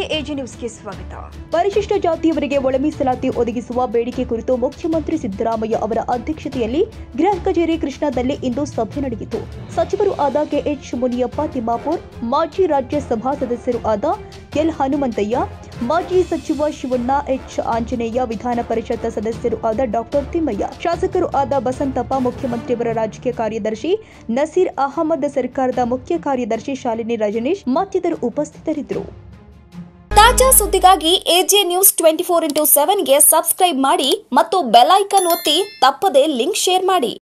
AG ನ್ಯೂಸ್ಗೆ ಸ್ವಾಗತ ಪರಿಶಿಷ್ಟ ಜಾತಿಯವರಿಗೆ ಒಳ ಮೀಸಲಾತಿ ಒದಗಿಸುವ ಬೇಡಿಕೆ ಕುರಿತು ಮುಖ್ಯಮಂತ್ರಿ ಸಿದ್ದರಾಮಯ್ಯ ಅವರ ಅಧ್ಯಕ್ಷತೆಯಲ್ಲಿ ಗೃಹ ಕಚೇರಿ ಕೃಷ್ಣಾದಲ್ಲಿ ಇಂದು ಸಭೆ ನಡೆಯಿತು ಸಚಿವರು ಆದ ಕೆಎಚ್ ಮುನಿಯಪ್ಪ ತಿಮ್ಮಾಪುರ್ ಮಾಜಿ ರಾಜ್ಯಸಭಾ ಸದಸ್ಯರು ಆದ ಎಲ್ ಹನುಮಂತಯ್ಯ ಮಾಜಿ ಸಚಿವ ಶಿವಣ್ಣ ಎಚ್ ಆಂಜನೇಯ ವಿಧಾನ ಪರಿಷತ್ ಸದಸ್ಯರು ಆದ ಡಾಕ್ಟರ್ ತಿಮ್ಮಯ್ಯ ಶಾಸಕರು ಆದ ಬಸಂತಪ್ಪ ಮುಖ್ಯಮಂತ್ರಿಯವರ ರಾಜಕೀಯ ಕಾರ್ಯದರ್ಶಿ ನಸೀರ್ ಅಹಮದ್ ಸರ್ಕಾರದ ಮುಖ್ಯ ಕಾರ್ಯದರ್ಶಿ ಶಾಲಿನಿ ರಜನೀಶ್ ಮತ್ತಿತರರು ಉಪಸ್ಥಿತರಿದ್ದರು ತಾಜಾ ಸುದ್ದಿಗಾಗಿ AJ news twenty four into ಸೆವೆನ್ಗೆ ಸಬ್ಸ್ಕ್ರೈಬ್ ಮಾಡಿ ಮತ್ತು ಬೆಲ್ ಐಕನ್ ಒತ್ತಿ ತಪ್ಪದೇ ಲಿಂಕ್ ಶೇರ್ ಮಾಡಿ